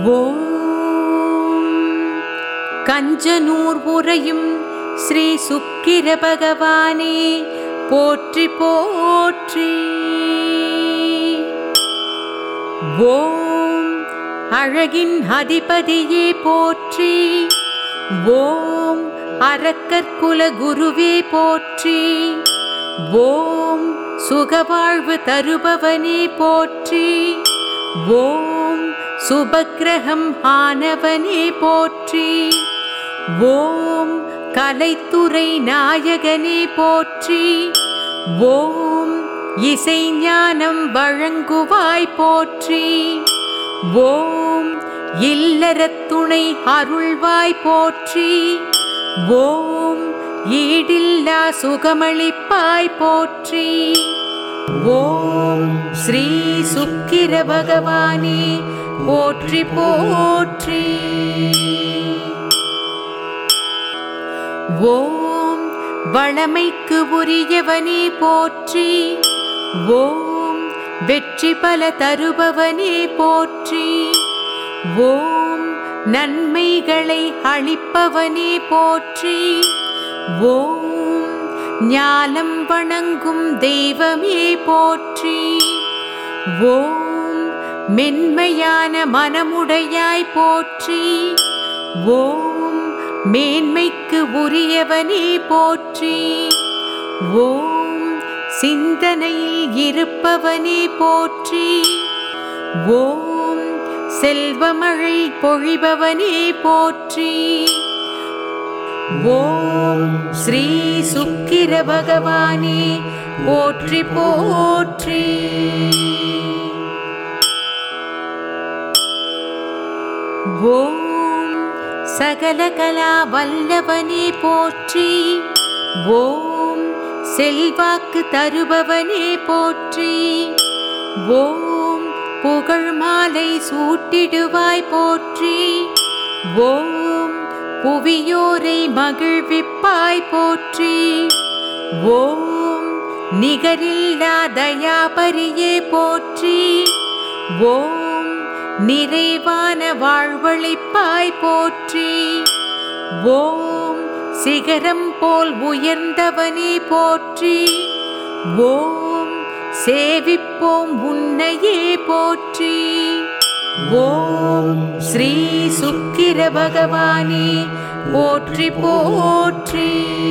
ஓம் கஞ்சனூர் உரையும் ஸ்ரீ சுக்கிர பகவானே போற்றி போற்றி ஓம் அழகின் அதிபதியே போற்றி ஓம் அரக்கற்குல குருவே போற்றி ஓம் சுகவாழ்வு தருபவனே போற்றி ஓம் சுபக்கிரகம் ஆனவனே போற்றி ஓம் கலைத்துறை நாயகனே போற்றி ஓம் இசைஞானம் வழங்குவாய் போற்றி ஓம் இல்லறத் துணை அருள்வாய் போற்றி ஓம் ஈடில்லா சுகமளிப்பாய் போற்றி ஓம் ஸ்ரீ சுக்கிர பகவானே போற்றி போற்றி ஓம் வளமைக்கு உரியவனே போற்றி ஓம் வெற்றி பல தருபவனே போற்றி ஓம் நன்மைகளை அளிப்பவனே போற்றி ஓம் ஞானம் வணங்கும் தெய்வமே போற்றி ஓம் மென்மையான மனமுடையாய் போற்றி ஓம் மேன்மைக்கு உரியவனே போற்றி ஓம் சிந்தனையில் இருப்பவனே போற்றி ஓம் செல்வமழை பொழிபவனே போற்றி ஓம் ஸ்ரீ சுக்கிர பகவானே போற்றி போற்றி ஓம் சகல கலா வல்லவனே போற்றி ஓம் செல்வாக்கு தருபவனே போற்றி ஓம் புகழ் மாலை சூட்டிடுவாய் போற்றி ஓம் புவியோரை மகிழ்விப்பாய் போற்றி ஓம் நிகரில்லா தயாபரியே போற்றி ஓம் நிறைவான வாழ்வழிப்பாய் போற்றி ஓம் சிகரம் போல் உயர்ந்தவனே போற்றி ஓம் சேவிப்போம் உன்னையே போற்றி ஓம் ஸ்ரீ சுக்கிர பகவானே போற்றி போற்றி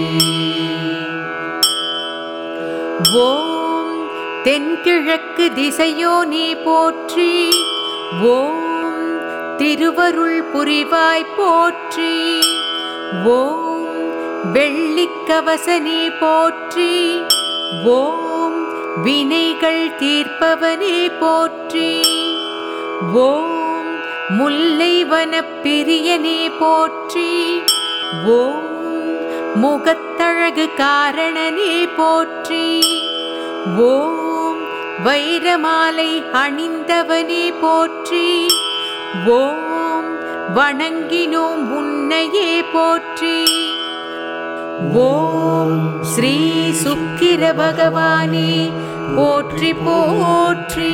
ஓம் தென்கிழக்கு திசையோனே போற்றி ஓம் திருவருள் புரிவாய் போற்றி ஓம் வெள்ளிக்கவசனே போற்றி ஓம் வினைகள் தீர்ப்பவனே போற்றி ஓம் முல்லைவனப் பிரியனே போற்றி ஓம் முகத்தழகு காரணனே போற்றி ஓம் வைரமாலை அணிந்தவனே போற்றி ஓம் வணங்கினோம் உன்னையே போற்றி ஓம் ஸ்ரீ சுக்கிர பகவானே போற்றி போற்றி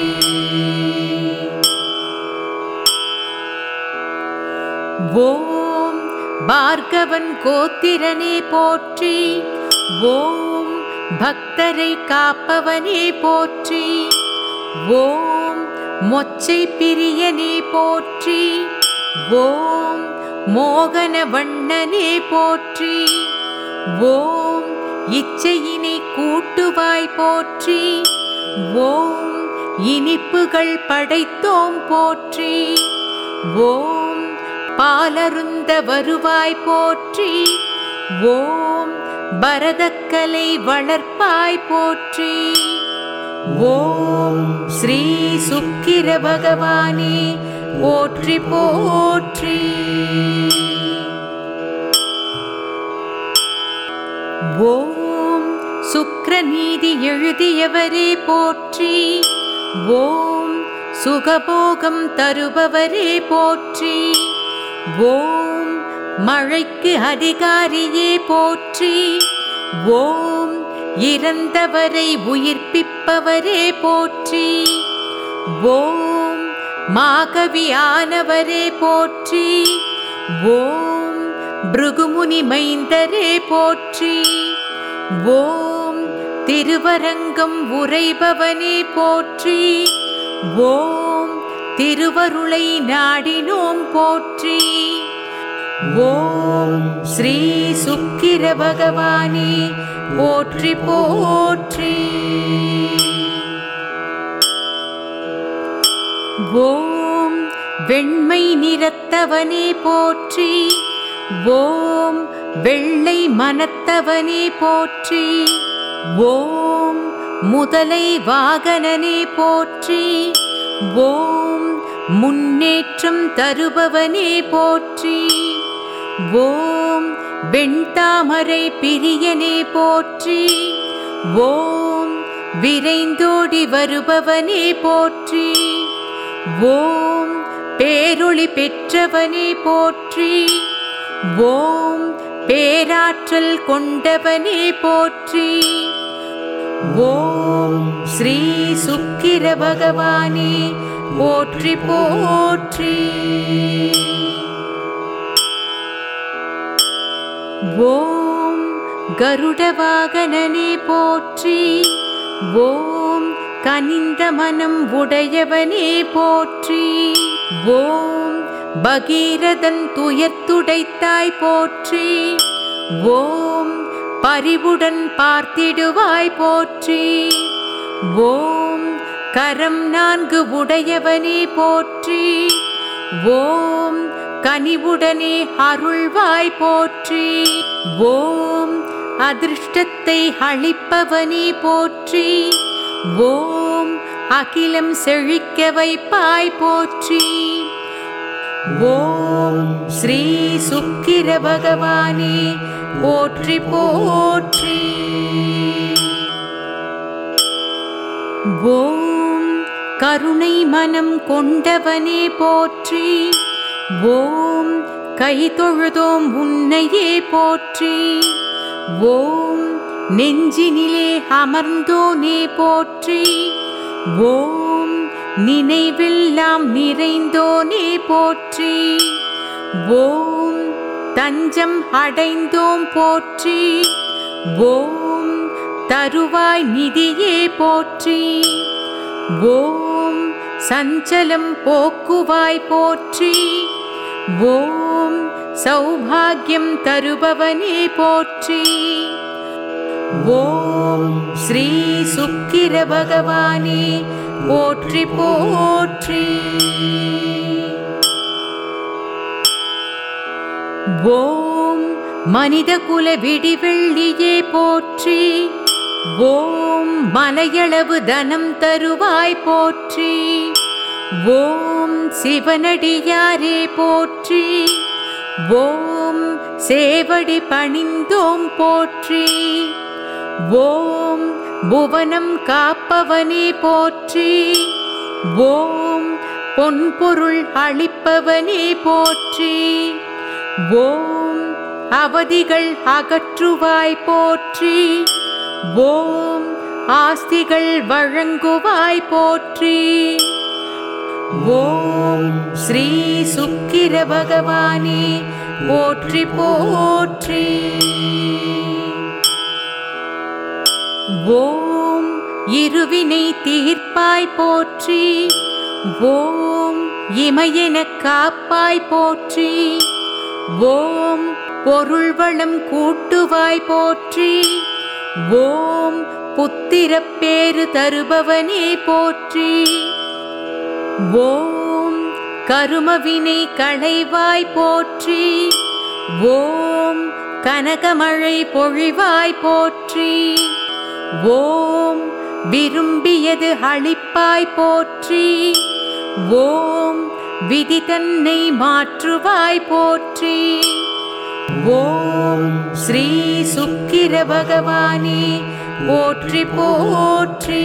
ஓம் பார்கவன் கோத்திரனே போற்றி ஓம் பக்தரை காப்பவனே போற்றி ஓம் மொச்சை பிரியனே போற்றி ஓம் மோகன வண்ணனே போற்றி ஓம் இச்சையினை கூட்டுவாய் போற்றி ஓம் இனிப்புகள் படைத்தோம் போற்றி ஓம் பாலருந்த வருவாய் போற்றி ஓம் பரதக்கலை வளர்ப்பாய் போற்றி ஓம் ஸ்ரீ சுக்கிர பகவானே போற்றி போற்றி ஓம் சுக்ரநீதி எழுதியவரே போற்றி ஓம் சுகபோகம் தருபவரே போற்றி ஓம் மழைக்கு அதிகாரியே போற்றி ஓம் இறந்தவரை உயிர்ப்பிப்பவரே போற்றி ஓம் மாகவியானவரே போற்றி ஓம் பிருகுமுனி மைந்தரே போற்றி ஓம் திருவரங்கம் உரைபவனே போற்றி ஓம் திருவருளை நாடினோம் போற்றி ஓம் ஸ்ரீ சுக்கிர பகவானே போற்றி போற்றி ஓம் வெண்மை நிறத்தவனே போற்றி ஓம் வெள்ளை மனத்தவனே போற்றி ஓம் முதலை வாகனனே போற்றி ஓம் முன்னேற்றம் தருபவனே போற்றி ஓம் வெண்தாமரை பிரியனே போற்றி ஓம் விரைந்தோடி வருபவனே போற்றி ஓம் பேரொளி பெற்றவனே போற்றி ஓம் பேராற்றல் கொண்டவனே போற்றி ஓம் ஸ்ரீ சுக்கிர பகவானே போற்றி போற்றி ஓம் கருடவாகனனே போற்றி ஓம் கனிந்த மனம் உடையவனே போற்றி ஓம் பகீரதன் துயர்த்துடைத்தாய் போற்றி ஓம் பரிவுடன் பார்த்திடுவாய் போற்றி ஓம் கரம் நான்கு உடையவனே போற்றி ஓம் கனிவுடனே அருள்வாய் போற்றி ஓம் அதிர்ஷ்டத்தை அளிப்பவனே போற்றி ஓம் அகிலம் செழிக்க வைப்பாய் போற்றி ஓம் ஸ்ரீ சுக்கிர பகவானே போற்றி போற்றி ஓம் கருணை மனம் கொண்டவனே போற்றி ஓம் கை தொழுதோம் உன்னையே போற்றி ஓம் நெஞ்சினிலே அமர்ந்தோனே போற்றி ஓம் நினைவெல்லாம் நிறைந்தோனே போற்றி ஓம் தஞ்சம் அடைந்தோம் போற்றி ஓம் தருவாய் நிதியே போற்றி ஓம் சஞ்சலம் போக்குவாய் போற்றி ஓம் சௌபாகியம் தருபவனே போற்றி ஓம் ஸ்ரீ சுக்கிர பகவானே போற்றி போற்றி ஓம் மனிதகுல விடிவெள்ளியே போற்றி ஓம் மலையளவு தனம் தருவாய் போற்றி ஓம் சிவனடியாரே போற்றி ஓம் சேவடி பணிந்தோம் போற்றி ஓம் புவனம் காப்பவனே போற்றி ஓம் பொன்பொருள் அளிப்பவனே போற்றி ஓம் அவதிகள் அகற்றுவாய் போற்றி ஓம் ஆஸ்திகள் வழங்குவாய் போற்றி ஓம் ஸ்ரீ சுக்கிர பகவானே போற்றி போற்றி ஓம் இருவினை தீர்ப்பாய் போற்றி ஓம் இமையென காப்பாய் போற்றி ஓம் பொருள் வளம் கூட்டுவாய் போற்றி ஓம் புத்திரப் பேறு தருபவனே போற்றி ஓம் கருமவினை களைவாய் போற்றி ஓம் கனகமழை பொழிவாய் போற்றி ஓம் விரும்பியது அளிப்பாய் போற்றி ஓம் விதி தன்னை மாற்றுவாய் போற்றி ஓம் ஸ்ரீ சுக்கிர பகவானே போற்றி போற்றி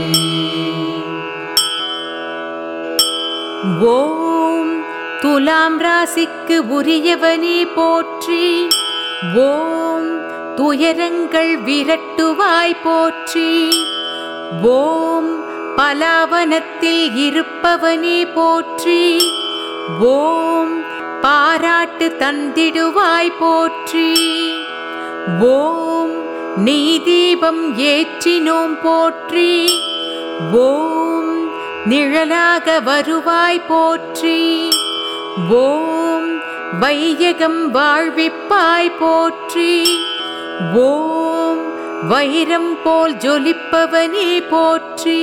ஓம் துலாம் ராசிக்கு உரியவனே போற்றி ஓம் துயரங்கள் விரட்டுவாய் போற்றி ஓம் பலாவனத்தில் இருப்பவனே போற்றி ஓம் பாராட்டு தந்திடுவாய் போற்றி ஓம் நெய் தீபம் ஏற்றினோம் போற்றி ஓம் நிழலாக வருவாய் போற்றி ஓம் வையகம் வாழ்விப்பாய் போற்றி ஓம் வைரம் போல் ஜொலிப்பவனே போற்றி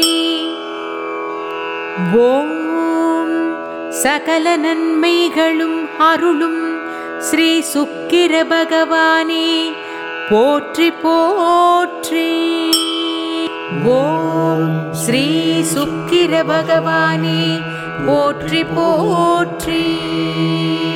ஓம் சகல நன்மைகளும் அருளும் ஸ்ரீ சுக்கிர பகவானே போற்றி போற்றி ஓம் ஸ்ரீ சுக்கிர பகவானே போற்றி போற்றி